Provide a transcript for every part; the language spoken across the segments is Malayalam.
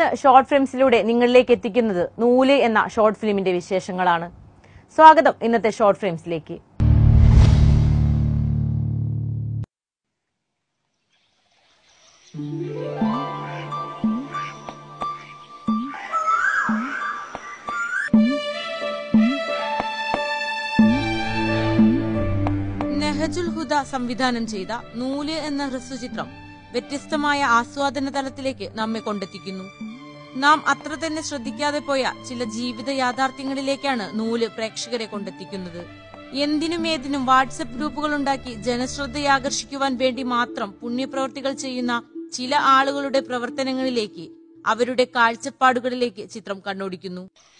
ഇന്ന് ഷോർട്ട് ഫിലിംസിലൂടെ നിങ്ങളിലേക്ക് എത്തിക്കുന്നത് നൂല് എന്ന ഷോർട്ട് ഫിലിമിന്റെ വിശേഷങ്ങളാണ് സ്വാഗതം ഇന്നത്തെ ഷോർട്ട് ഫിലിംസിലേക്ക് നെഹജുൽ ഹുദ സംവിധാനം ചെയ്ത നൂല് എന്ന ഹ്രസ്വചിത്രം വ്യത്യസ്തമായ ആസ്വാദന തലത്തിലേക്ക് നമ്മെ കൊണ്ടെത്തിക്കുന്നു നാം അത്ര തന്നെ ശ്രദ്ധിക്കാതെ പോയ ചില ജീവിത യാഥാർത്ഥ്യങ്ങളിലേക്കാണ് നൂല് പ്രേക്ഷകരെ കൊണ്ടെത്തിക്കുന്നത് എന്തിനും ഏതിനും വാട്സപ്പ് ഗ്രൂപ്പുകൾ ഉണ്ടാക്കി ജനശ്രദ്ധയാകർഷിക്കുവാൻ വേണ്ടി മാത്രം പുണ്യപ്രവർത്തികൾ ചെയ്യുന്ന ചില ആളുകളുടെ പ്രവർത്തനങ്ങളിലേക്ക് അവരുടെ കാഴ്ചപ്പാടുകളിലേക്ക് ചിത്രം കണ്ണോടിക്കുന്നു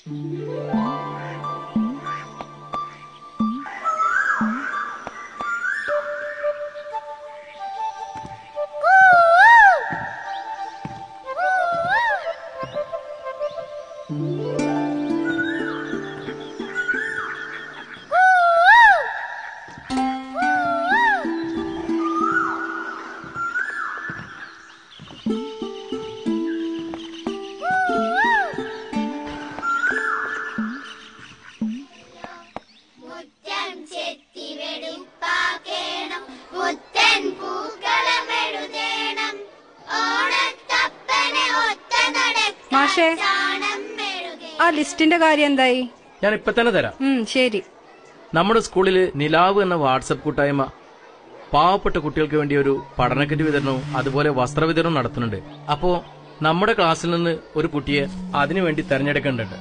മുറ്റം ചെത്തി വെടിപ്പാക്കേണം മുത്തൻ പൂക്കളമെഴുതേണം ഓണത്തപ്പനെ ഒത്ത മാഷേ. നടക്കാണം മെഴുകേ ആ ലിസ്റ്റിന്റെ കാര്യം എന്തായി ഞാൻ ഇപ്പൊ തന്നെ തരാം ഉം ശരി നമ്മുടെ സ്കൂളിൽ നിലാവ് എന്ന വാട്സപ്പ് കൂട്ടായ്മ പാവപ്പെട്ട കുട്ടികൾക്ക് വേണ്ടി ഒരു പഠനക്കിറ്റ് വിതരണവും അതുപോലെ വസ്ത്രവിതരണവും നടത്തുന്നുണ്ട് അപ്പോ നമ്മുടെ ക്ലാസ്സിൽ നിന്ന് ഒരു കുട്ടിയെ അതിനു വേണ്ടി തെരഞ്ഞെടുക്കേണ്ടതുണ്ട്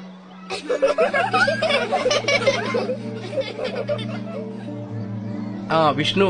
ആ വിഷ്ണു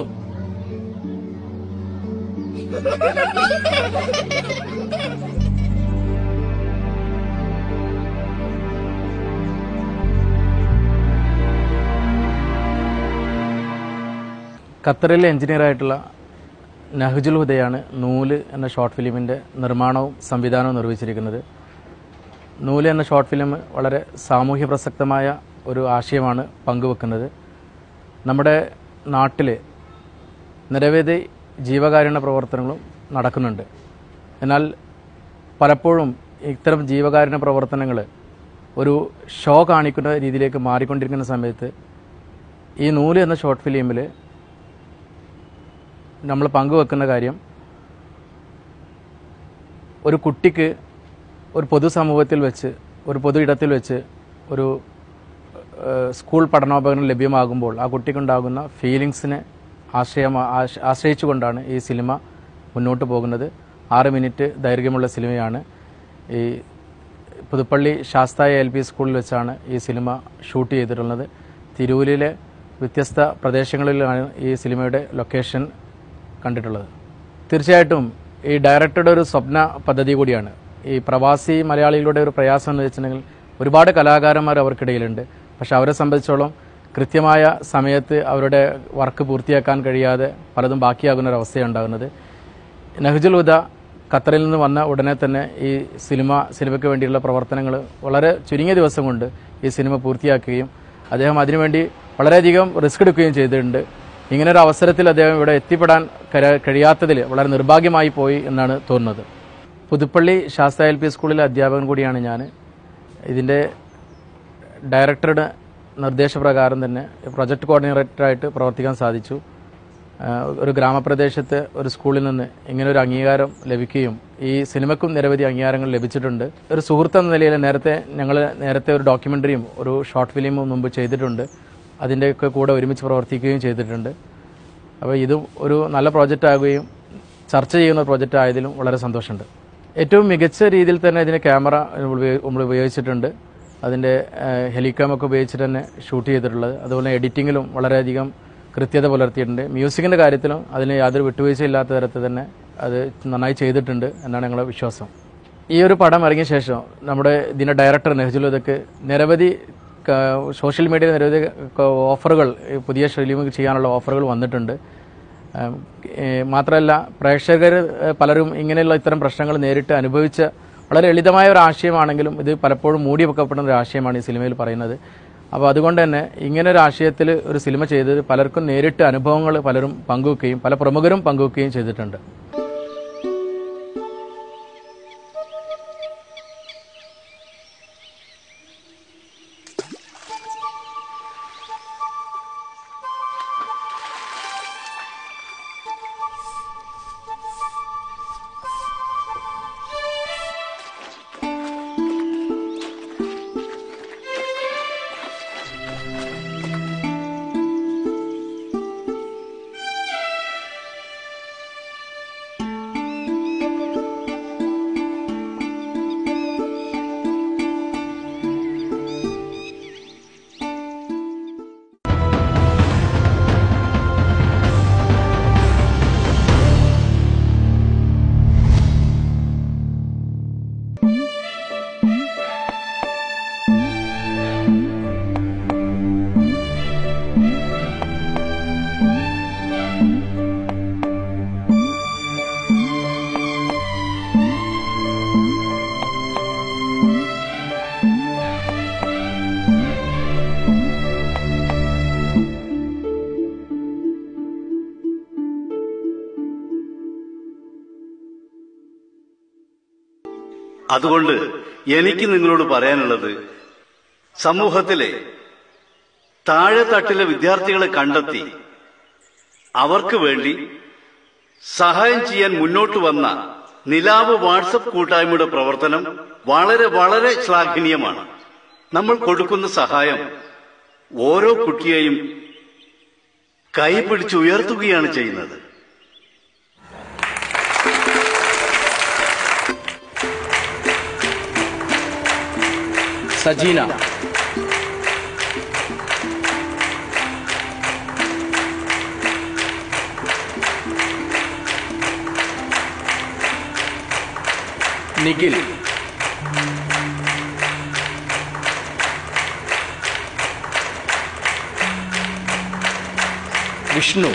ഖത്തറിലെ എഞ്ചിനീയർ ആയിട്ടുള്ള നഹജുൽ ഹുദയാണ് നൂല് എന്ന ഷോർട്ട് ഫിലിമിൻ്റെ നിർമ്മാണവും സംവിധാനവും നിർവഹിച്ചിരിക്കുന്നത് നൂല് എന്ന ഷോർട്ട് ഫിലിം വളരെ സാമൂഹ്യ പ്രസക്തമായ ഒരു ആശയമാണ് പങ്കുവെക്കുന്നത് നമ്മുടെ നാട്ടിൽ നിരവധി ജീവകാരുണ്യ പ്രവർത്തനങ്ങളും നടക്കുന്നുണ്ട് എന്നാൽ പലപ്പോഴും ഇത്തരം ജീവകാരുണ്യ പ്രവർത്തനങ്ങൾ ഒരു ഷോ കാണിക്കുന്ന രീതിയിലേക്ക് മാറിക്കൊണ്ടിരിക്കുന്ന സമയത്ത് ഈ നൂല് എന്ന ഷോർട്ട് ഫിലിമിൽ നമ്മൾ പങ്കുവെക്കുന്ന കാര്യം ഒരു കുട്ടിക്ക് ഒരു പൊതുസമൂഹത്തിൽ വെച്ച് ഒരു പൊതു ഇടത്തിൽ വെച്ച് ഒരു ഏഹ്, സ്കൂൾ പഠനോപകരണം ലഭ്യമാകുമ്പോൾ ആ കുട്ടിക്കുണ്ടാകുന്ന ഫീലിങ്സിനെ ആശ്രയം ആശ- ആശ്രയിച്ചുകൊണ്ടാണ് ഈ സിനിമ മുന്നോട്ട് പോകുന്നത് ആറ് മിനിറ്റ് ദൈർഘ്യമുള്ള സിനിമയാണ് ഈ പുതുപ്പള്ളി ശാസ്തായ എൽ പി സ്കൂളിൽ വെച്ചാണ് ഈ സിനിമ ഷൂട്ട് ചെയ്തിട്ടുള്ളത് തിരൂരിലെ വ്യത്യസ്ത പ്രദേശങ്ങളിലാണ് ഈ സിനിമയുടെ ലൊക്കേഷൻ കണ്ടിട്ടുള്ളത് തീർച്ചയായിട്ടും ഈ ഡയറക്ടറുടെ ഒരു സ്വപ്ന പദ്ധതി കൂടിയാണ് ഈ പ്രവാസി മലയാളികളുടെ ഒരു പ്രയാസം എന്ന് വെച്ചിട്ടുണ്ടെങ്കിൽ ഒരുപാട് കലാകാരന്മാർ അവർക്കിടയിലുണ്ട് പക്ഷെ അവരെ സംബന്ധിച്ചോളം കൃത്യമായ സമയത്ത് അവരുടെ വർക്ക് പൂർത്തിയാക്കാൻ കഴിയാതെ പലതും ബാക്കിയാകുന്ന ഒരു അവസ്ഥയാണ് ഉണ്ടാകുന്നത് നഹ്ജുൽ ഹുദ ഖത്തറിൽ നിന്ന് വന്ന ഉടനെ തന്നെ ഈ സിനിമ സിനിമയ്ക്ക് വേണ്ടിയുള്ള പ്രവർത്തനങ്ങൾ വളരെ ചുരുങ്ങിയ ദിവസം കൊണ്ട് ഈ സിനിമ പൂർത്തിയാക്കുകയും അദ്ദേഹം അതിനുവേണ്ടി വളരെയധികം റിസ്ക് എടുക്കുകയും ചെയ്തിട്ടുണ്ട് ഇങ്ങനെ ഒരു അവസരത്തിൽ അദ്ദേഹം ഇവിടെ എത്തിപ്പെടാൻ കര- കഴിയാത്തതിൽ വളരെ നിർഭാഗ്യമായി പോയി എന്നാണ് തോന്നുന്നത് പുതുപ്പള്ളി ശാസ്ത്ര എൽ പി സ്കൂളിലെ അധ്യാപകൻ കൂടിയാണ് ഞാൻ ഇതിൻ്റെ ഡയറക്ടറുടെ നിർദ്ദേശപ്രകാരം തന്നെ പ്രൊജക്ട് കോർഡിനേറ്ററായിട്ട് പ്രവർത്തിക്കാൻ സാധിച്ചു ആ, ഒരു ഗ്രാമപ്രദേശത്ത് ഒരു സ്കൂളിൽ നിന്ന് ഇങ്ങനെ ഒരു അംഗീകാരം ലഭിക്കുകയും ഈ സിനിമയ്ക്കും നിരവധി അംഗീകാരങ്ങൾ ലഭിച്ചിട്ടുണ്ട് ഒരു സുഹൃത്ത് എന്ന നിലയിൽ നേരത്തെ ഞങ്ങൾ നേരത്തെ ഒരു ഡോക്യുമെൻ്ററിയും ഒരു ഷോർട്ട് ഫിലിമും മുമ്പ് ചെയ്തിട്ടുണ്ട് അതിൻ്റെയൊക്കെ കൂടെ ഒരുമിച്ച് പ്രവർത്തിക്കുകയും ചെയ്തിട്ടുണ്ട് അപ്പോൾ ഇതും ഒരു നല്ല പ്രോജക്റ്റ് ആകുകയും ചർച്ച ചെയ്യുന്ന പ്രോജക്റ്റ് ആയതിലും വളരെ സന്തോഷമുണ്ട് ഏറ്റവും മികച്ച രീതിയിൽ തന്നെ ഇതിന് ക്യാമറ നമ്മൾ ഉപയോഗിച്ചിട്ടുണ്ട് അതിൻ്റെ ഹെലികാം ഒക്കെ ഉപയോഗിച്ചിട്ട് തന്നെ ഷൂട്ട് ചെയ്തിട്ടുള്ളത് അതുപോലെ എഡിറ്റിങ്ങിലും വളരെയധികം കൃത്യത പുലർത്തിയിട്ടുണ്ട് മ്യൂസിക്കിൻ്റെ കാര്യത്തിലും അതിന് യാതൊരു വിട്ടുവീഴ്ചയില്ലാത്ത തരത്തിൽ തന്നെ അത് നന്നായി ചെയ്തിട്ടുണ്ട് എന്നാണ് ഞങ്ങളുടെ വിശ്വാസം ഈ ഒരു പടം ഇറങ്ങിയ ശേഷം നമ്മുടെ ഇതിൻ്റെ ഡയറക്ടർ നെഹ്ജുൽ ഇതൊക്കെ നിരവധി ക- സോഷ്യൽ മീഡിയയിൽ നിരവധി ക- ഓഫറുകൾ ഈ പുതിയ ഫിലിം ചെയ്യാനുള്ള ഓഫറുകൾ വന്നിട്ടുണ്ട് ഉം, ഏ, മാത്രമല്ല പ്രേക്ഷകർ ഏ, പലരും ഇങ്ങനെയുള്ള ഇത്തരം പ്രശ്നങ്ങൾ നേരിട്ട് അനുഭവിച്ച വളരെ ലളിതമായ ഒരു ആശയമാണെങ്കിലും ഇത് പലപ്പോഴും മൂടി വെക്കപ്പെടുന്ന ഒരു ആശയമാണ് ഈ സിനിമയിൽ പറയുന്നത് അപ്പോൾ അതുകൊണ്ട് തന്നെ ഇങ്ങനെ ഒരു ആശയത്തിൽ ഒരു സിനിമ ചെയ്തത് പലർക്കും നേരിട്ട് അനുഭവങ്ങൾ പലരും പങ്കുവെക്കുകയും പല പ്രമുഖരും പങ്കുവെക്കുകയും ചെയ്തിട്ടുണ്ട് അതുകൊണ്ട് എനിക്ക് നിങ്ങളോട് പറയാനുള്ളത് സമൂഹത്തിലെ താഴെത്തട്ടിലെ വിദ്യാർത്ഥികളെ കണ്ടെത്തി അവർക്ക് വേണ്ടി സഹായം ചെയ്യാൻ മുന്നോട്ട് വന്ന നിലാവ് വാട്സപ്പ് കൂട്ടായ്മയുടെ പ്രവർത്തനം വളരെ വളരെ ശ്ലാഘനീയമാണ് നമ്മൾ കൊടുക്കുന്ന സഹായം ഓരോ കുട്ടിയെയും കൈപിടിച്ച് ഉയർത്തുകയാണ് ചെയ്യുന്നത് സജീന നിഖിൽ വിഷ്ണു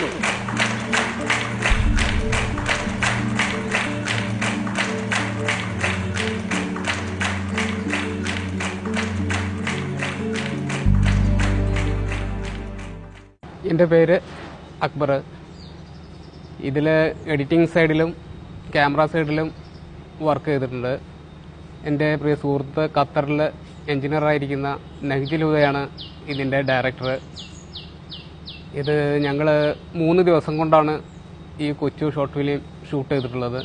എൻ്റെ പേര് അക്ബർ ഇതിൽ എഡിറ്റിംഗ് സൈഡിലും ക്യാമറ സൈഡിലും വർക്ക് ചെയ്തിട്ടുണ്ട് എൻ്റെ പ്രിയ സുഹൃത്ത് ഖത്തറിൽ എഞ്ചിനീയറായിരിക്കുന്ന നഹ്ജിൽ ഹുദയാണ് ഇതിൻ്റെ ഡയറക്ടർ ഇത് ഞങ്ങൾ മൂന്ന് ദിവസം കൊണ്ടാണ് ഈ കൊച്ചു ഷോർട്ട് ഫിലിം ഷൂട്ട് ചെയ്തിട്ടുള്ളത്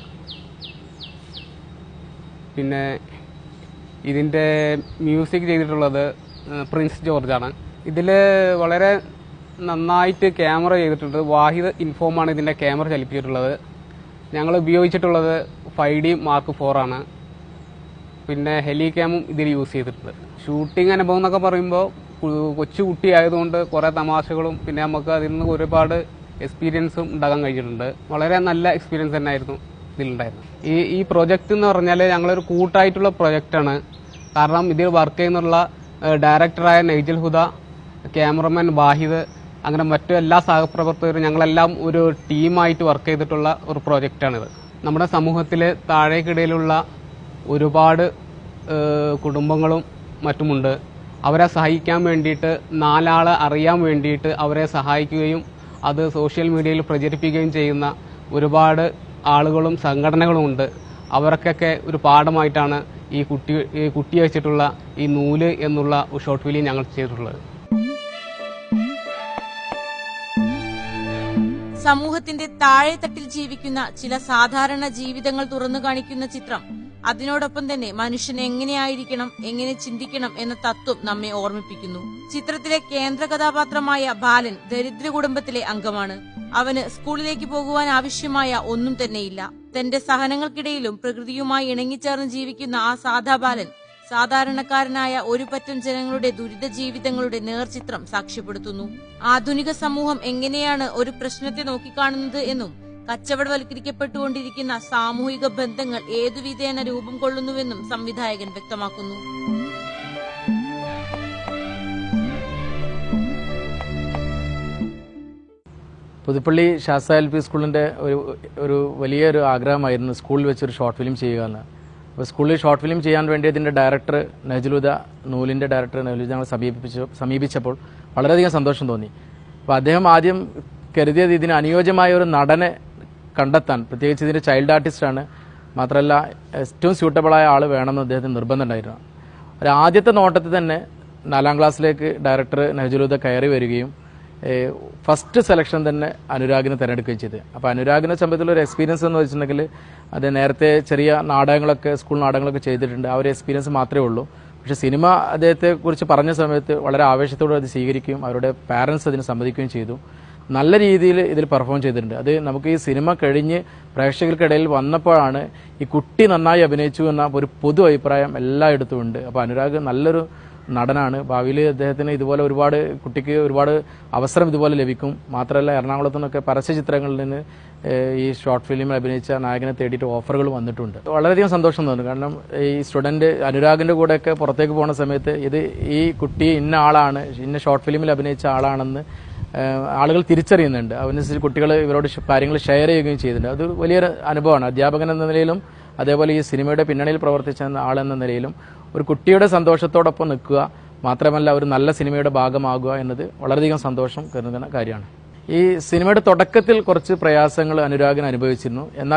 പിന്നെ ഇതിൻ്റെ മ്യൂസിക് ചെയ്തിട്ടുള്ളത് ഏഹ്, പ്രിൻസ് ജോർജാണ് ഇതിൽ വളരെ നന്നായിട്ട് ക്യാമറ ചെയ്തിട്ടുണ്ട് വാഹിദ് ഇൻഫോമാണ് ഇതിൻ്റെ ക്യാമറ ചലിപ്പിച്ചിട്ടുള്ളത് ഞങ്ങൾ ഉപയോഗിച്ചിട്ടുള്ളത് ഫൈവ് ഡി മാർക്ക് ഫോർ ആണ് പിന്നെ ഹെലി ക്യാമും ഇതിൽ യൂസ് ചെയ്തിട്ടുണ്ട് ഷൂട്ടിംഗ് അനുഭവം എന്നൊക്കെ പറയുമ്പോൾ കു- കൊച്ചു കുട്ടി ആയതുകൊണ്ട് കുറേ തമാശകളും പിന്നെ നമുക്ക് അതിൽ നിന്ന് ഒരുപാട് എക്സ്പീരിയൻസും ഉണ്ടാകാൻ കഴിഞ്ഞിട്ടുണ്ട് വളരെ നല്ല എക്സ്പീരിയൻസ് തന്നെയായിരുന്നു ഇതിലുണ്ടായിരുന്നത് ഈ ഈ പ്രൊജക്റ്റ് എന്ന് പറഞ്ഞാൽ ഞങ്ങളൊരു കൂട്ടായിട്ടുള്ള പ്രൊജക്റ്റാണ് കാരണം ഇതിൽ വർക്ക് ചെയ്യുന്നുള്ള ഏഹ്, ഡയറക്ടറായ നൈജൽ ഹുദ ക്യാമറമാൻ വാഹിദ് അങ്ങനെ മറ്റു എല്ലാ സഹപ്രവർത്തകരും ഞങ്ങളെല്ലാം ഒരു ടീമായിട്ട് വർക്ക് ചെയ്തിട്ടുള്ള ഒരു പ്രോജക്റ്റാണിത് നമ്മുടെ സമൂഹത്തിൽ താഴേക്കിടയിലുള്ള ഒരുപാട് ഏഹ്, കുടുംബങ്ങളും മറ്റുമുണ്ട് അവരെ സഹായിക്കാൻ വേണ്ടിയിട്ട് നാലാളെ അറിയാൻ വേണ്ടിയിട്ട് അവരെ സഹായിക്കുകയും അത് സോഷ്യൽ മീഡിയയിൽ പ്രചരിപ്പിക്കുകയും ചെയ്യുന്ന ഒരുപാട് ആളുകളും സംഘടനകളും ഉണ്ട് അവർക്കൊക്കെ ഒരു പാഠമായിട്ടാണ് ഈ കുട്ടി ഈ കുട്ടി വെച്ചിട്ടുള്ള ഈ നൂല് എന്നുള്ള ഷോർട്ട് ഫിലിം ഞങ്ങൾ ചെയ്തിട്ടുള്ളത് സമൂഹത്തിന്റെ താഴെത്തട്ടിൽ ജീവിക്കുന്ന ചില സാധാരണ ജീവിതങ്ങൾ തുറന്നു കാണിക്കുന്ന ചിത്രം അതിനോടൊപ്പം തന്നെ മനുഷ്യൻ എങ്ങനെയായിരിക്കണം എങ്ങനെ ചിന്തിക്കണം എന്ന തത്വം നമ്മെ ഓർമ്മിപ്പിക്കുന്നു ചിത്രത്തിലെ കേന്ദ്ര കഥാപാത്രമായ ബാലൻ ദരിദ്ര കുടുംബത്തിലെ അംഗമാണ് അവന് സ്കൂളിലേക്ക് പോകുവാൻ ആവശ്യമായ ഒന്നും തന്നെയില്ല തന്റെ സഹനങ്ങൾക്കിടയിലും പ്രകൃതിയുമായി ഇണങ്ങിച്ചേർന്ന് ജീവിക്കുന്ന ആ സാധാ ബാലൻ സാധാരണക്കാരനായ ഒരു പറ്റം ജനങ്ങളുടെ ദുരിത ജീവിതങ്ങളുടെ നേർചിത്രം സാക്ഷ്യപ്പെടുത്തുന്നു ആധുനിക സമൂഹം എങ്ങനെയാണ് ഒരു പ്രശ്നത്തെ നോക്കിക്കാണുന്നത് എന്നും കച്ചവടവൽക്കരിക്കപ്പെട്ടുകൊണ്ടിരിക്കുന്ന സാമൂഹിക ബന്ധങ്ങൾ ഏതു വിധേന രൂപം കൊള്ളുന്നുവെന്നും സംവിധായകൻ വ്യക്തമാക്കുന്നു പുതുപ്പള്ളി ശാസ്ത്ര എൽ പി സ്കൂളിൻ്റെ ഒരു ഒരു വലിയൊരു ആഗ്രഹമായിരുന്നു സ്കൂളിൽ വെച്ചൊരു ഷോർട്ട് ഫിലിം ചെയ്യുക എന്ന് അപ്പോൾ സ്കൂളിൽ ഷോർട്ട് ഫിലിം ചെയ്യാൻ വേണ്ടി ഇതിൻ്റെ ഡയറക്ടർ നജലുദ നൂലിൻ്റെ ഡയറക്ടർ നജലുദ ഞങ്ങൾ സമീപിച്ചു സമീപിച്ചപ്പോൾ വളരെയധികം സന്തോഷം തോന്നി അപ്പോൾ അദ്ദേഹം ആദ്യം കരുതിയത് ഇതിന് അനുയോജ്യമായ ഒരു നടനെ കണ്ടെത്താൻ പ്രത്യേകിച്ച് ഇതിൻ്റെ ചൈൽഡ് ആർട്ടിസ്റ്റാണ് മാത്രമല്ല ഏറ്റവും സ്യൂട്ടബിളായ ആൾ വേണമെന്ന് അദ്ദേഹത്തിന് നിർബന്ധമുണ്ടായിരുന്നു ഒരു ആദ്യത്തെ നോട്ടത്തിൽ തന്നെ നാലാം ക്ലാസ്സിലേക്ക് ഡയറക്ടർ നജലുദ കയറി വരികയും ഏഹ് ഫസ്റ്റ് സെലക്ഷൻ തന്നെ അനുരാഗിനെ തിരഞ്ഞെടുക്കുകയും ചെയ്ത് അപ്പോൾ അനുരാഗിനെ സംബന്ധിച്ചുള്ള ഒരു എക്സ്പീരിയൻസ് എന്ന് വെച്ചിട്ടുണ്ടെങ്കിൽ അത് നേരത്തെ ചെറിയ നാടകങ്ങളൊക്കെ സ്കൂൾ നാടകങ്ങളൊക്കെ ചെയ്തിട്ടുണ്ട് ആ ഒരു എക്സ്പീരിയൻസ് മാത്രമേ ഉള്ളൂ പക്ഷേ സിനിമ അദ്ദേഹത്തെ കുറിച്ച് പറഞ്ഞ സമയത്ത് വളരെ ആവേശത്തോടെ അത് സ്വീകരിക്കുകയും അവരുടെ പാരൻസ് അതിന് സമ്മതിക്കുകയും ചെയ്തു നല്ല രീതിയിൽ ഇതിൽ പെർഫോം ചെയ്തിട്ടുണ്ട് അത് നമുക്ക് ഈ സിനിമ കഴിഞ്ഞ് പ്രേക്ഷകർക്കിടയിൽ വന്നപ്പോഴാണ് ഈ കുട്ടി നന്നായി അഭിനയിച്ചു എന്ന ഒരു പൊതു അഭിപ്രായം എല്ലായിടത്തും ഉണ്ട് അപ്പോൾ അനുരാഗ് നല്ലൊരു നടനാണ് ഭാവിയിൽ അദ്ദേഹത്തിന് ഇതുപോലെ ഒരുപാട് കുട്ടിക്ക് ഒരുപാട് അവസരം ഇതുപോലെ ലഭിക്കും മാത്രമല്ല എറണാകുളത്തു നിന്നൊക്കെ പരസ്യ ചിത്രങ്ങളിൽ നിന്ന് ഏഹ്, ഈ ഷോർട്ട് ഫിലിമിൽ അഭിനയിച്ച നായകനെ തേടിയിട്ട് ഓഫറുകൾ വന്നിട്ടുണ്ട് വളരെയധികം സന്തോഷം തോന്നുന്നു കാരണം ഈ സ്റ്റുഡൻറ് അനുരാഗിൻ്റെ കൂടെയൊക്കെ പുറത്തേക്ക് പോകുന്ന സമയത്ത് ഇത് ഈ കുട്ടി ഇന്ന ആളാണ് ഇന്ന ഷോർട്ട് ഫിലിമിൽ അഭിനയിച്ച ആളാണെന്ന് ഏഹ്, ആളുകൾ തിരിച്ചറിയുന്നുണ്ട് അതനുസരിച്ച് കുട്ടികൾ ഇവരോട് ഷ- കാര്യങ്ങൾ ഷെയർ ചെയ്യുകയും ചെയ്യുന്നുണ്ട് അത് വലിയൊരു അനുഭവമാണ് അധ്യാപകൻ എന്ന നിലയിലും അതേപോലെ ഈ സിനിമയുടെ പിന്നണിയിൽ പ്രവർത്തിച്ച ആളെന്ന നിലയിലും ഒരു കുട്ടിയുടെ സന്തോഷത്തോടൊപ്പം നിൽക്കുക മാത്രമല്ല ഒരു നല്ല സിനിമയുടെ ഭാഗമാകുക എന്നത് വളരെയധികം സന്തോഷം കരുതുന്ന കാര്യമാണ് ഈ സിനിമയുടെ തുടക്കത്തിൽ കുറച്ച് പ്രയാസങ്ങൾ അനുരാഗിന് അനുഭവിച്ചിരുന്നു എന്നാൽ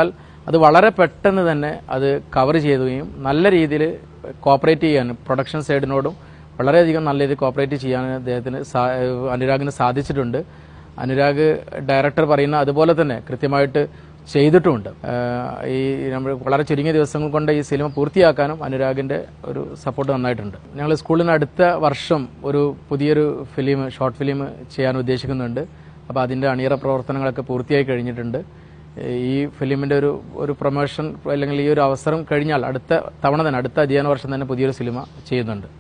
അത് വളരെ പെട്ടെന്ന് തന്നെ അത് കവർ ചെയ്യുകയും നല്ല രീതിയിൽ കോപ്പറേറ്റ് ചെയ്യാൻ പ്രൊഡക്ഷൻ സൈഡിനോടും വളരെയധികം നല്ല രീതിയിൽ കോപ്പറേറ്റ് ചെയ്യാൻ അദ്ദേഹത്തിന് സാ- അനുരാഗിന് സാധിച്ചിട്ടുണ്ട് അനുരാഗ് ഡയറക്ടർ പറയുന്ന അതുപോലെ തന്നെ കൃത്യമായിട്ട് ചെയ്തിട്ടുമുണ്ട് ആഹ് ഈ നമ്മൾ വളരെ ചുരുങ്ങിയ ദിവസങ്ങൾ കൊണ്ട് ഈ സിനിമ പൂർത്തിയാക്കാനും അനുരാഗിന്റെ ഒരു സപ്പോർട്ട് നന്നായിട്ടുണ്ട് ഞങ്ങൾ സ്കൂളിന് അടുത്ത വർഷം ഒരു പുതിയൊരു ഫിലിം ഷോർട്ട് ഫിലിം ചെയ്യാൻ ഉദ്ദേശിക്കുന്നുണ്ട് അപ്പോൾ അതിന്റെ അണിയറ പ്രവർത്തനങ്ങളൊക്കെ പൂർത്തിയായി കഴിഞ്ഞിട്ടുണ്ട് ഈ ഫിലിമിന്റെ ഒരു ഒരു പ്രൊമോഷൻ അല്ലെങ്കിൽ ഈ ഒരു അവസരം കഴിഞ്ഞാൽ അടുത്ത തവണ തന്നെ അടുത്ത അധ്യയന വർഷം തന്നെ പുതിയൊരു സിനിമ ചെയ്യുന്നുണ്ട്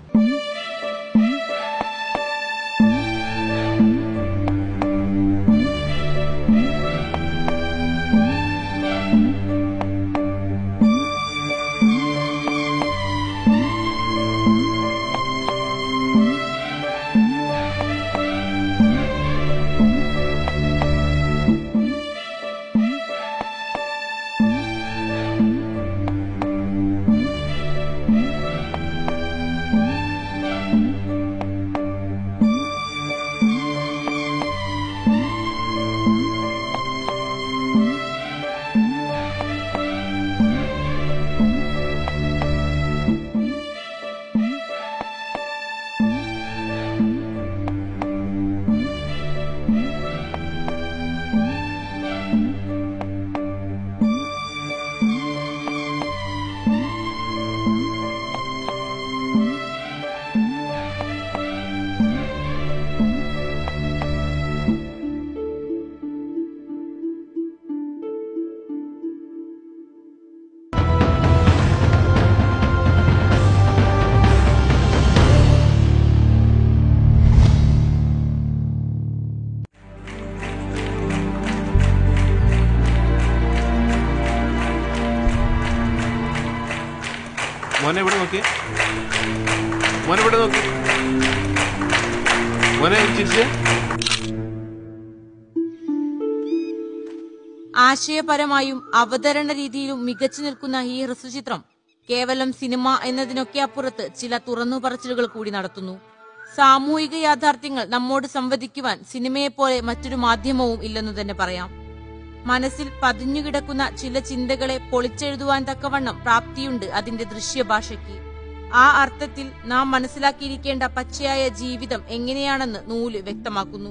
മോനെ ഇവിടെ നോക്കി മോനെ ഇവിടെ നോക്കി മോനെ ചിരിച്ചേ ആശയപരമായും അവതരണ രീതിയിലും മികച്ചു നിൽക്കുന്ന ഈ ഹ്രസ്വചിത്രം കേവലം സിനിമ എന്നതിനൊക്കെ അപ്പുറത്ത് ചില തുറന്നുപറച്ചിലുകൾ കൂടി നടത്തുന്നു സാമൂഹിക യാഥാർത്ഥ്യങ്ങൾ നമ്മോട് സംവദിക്കുവാൻ സിനിമയെപ്പോലെ മറ്റൊരു മാധ്യമവും ഇല്ലെന്നു തന്നെ പറയാം മനസ്സിൽ പതിഞ്ഞുകിടക്കുന്ന ചില ചിന്തകളെ പൊളിച്ചെഴുതുവാൻ തക്കവണ്ണം പ്രാപ്തിയുണ്ട് അതിന്റെ ദൃശ്യഭാഷയ്ക്ക് ആ അർത്ഥത്തിൽ നാം മനസ്സിലാക്കിയിരിക്കേണ്ട പച്ചയായ ജീവിതം എങ്ങനെയാണെന്ന് നൂല് വ്യക്തമാക്കുന്നു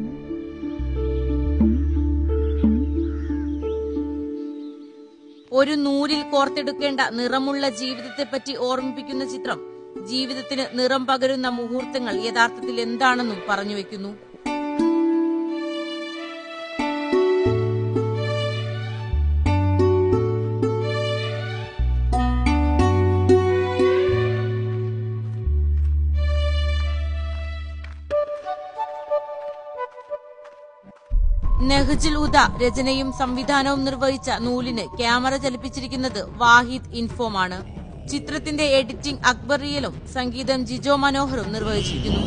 ഒരു നൂലിൽ കോർത്തെടുക്കേണ്ട നിറമുള്ള ജീവിതത്തെപ്പറ്റി ഓർമ്മിപ്പിക്കുന്ന ചിത്രം ജീവിതത്തിന് നിറം പകരുന്ന മുഹൂർത്തങ്ങൾ യഥാർത്ഥത്തിൽ എന്താണെന്നും പറഞ്ഞു വെക്കുന്നു നെഹ്ജുൽ ഉദ രചനയും സംവിധാനവും നിർവഹിച്ച നൂലിന് ക്യാമറ ചലിപ്പിച്ചിരിക്കുന്നത് വാഹിദ് ഇൻഫോമാണ് ചിത്രത്തിന്റെ എഡിറ്റിംഗ് അക്ബർ റിയലും സംഗീതം ജിജോ മനോഹറും നിർവഹിച്ചിരിക്കുന്നു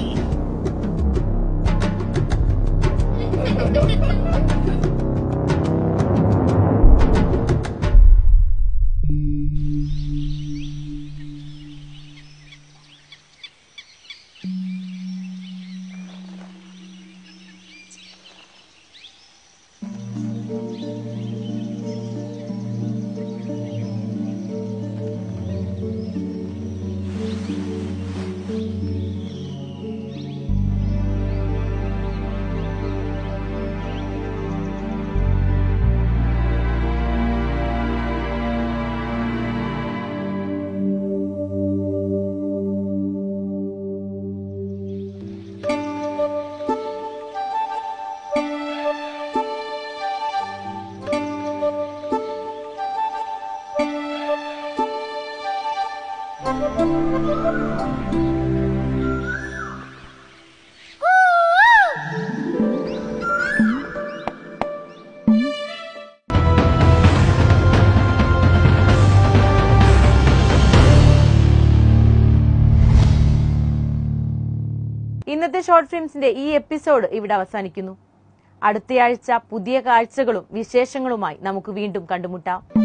ഇന്നത്തെ ഷോർട്ട് ഫിലിംസിന്റെ ഈ എപ്പിസോഡ് ഇവിടെ അവസാനിക്കുന്നു അടുത്തയാഴ്ച പുതിയ കാഴ്ചകളും വിശേഷങ്ങളുമായി നമുക്ക് വീണ്ടും കണ്ടുമുട്ടാം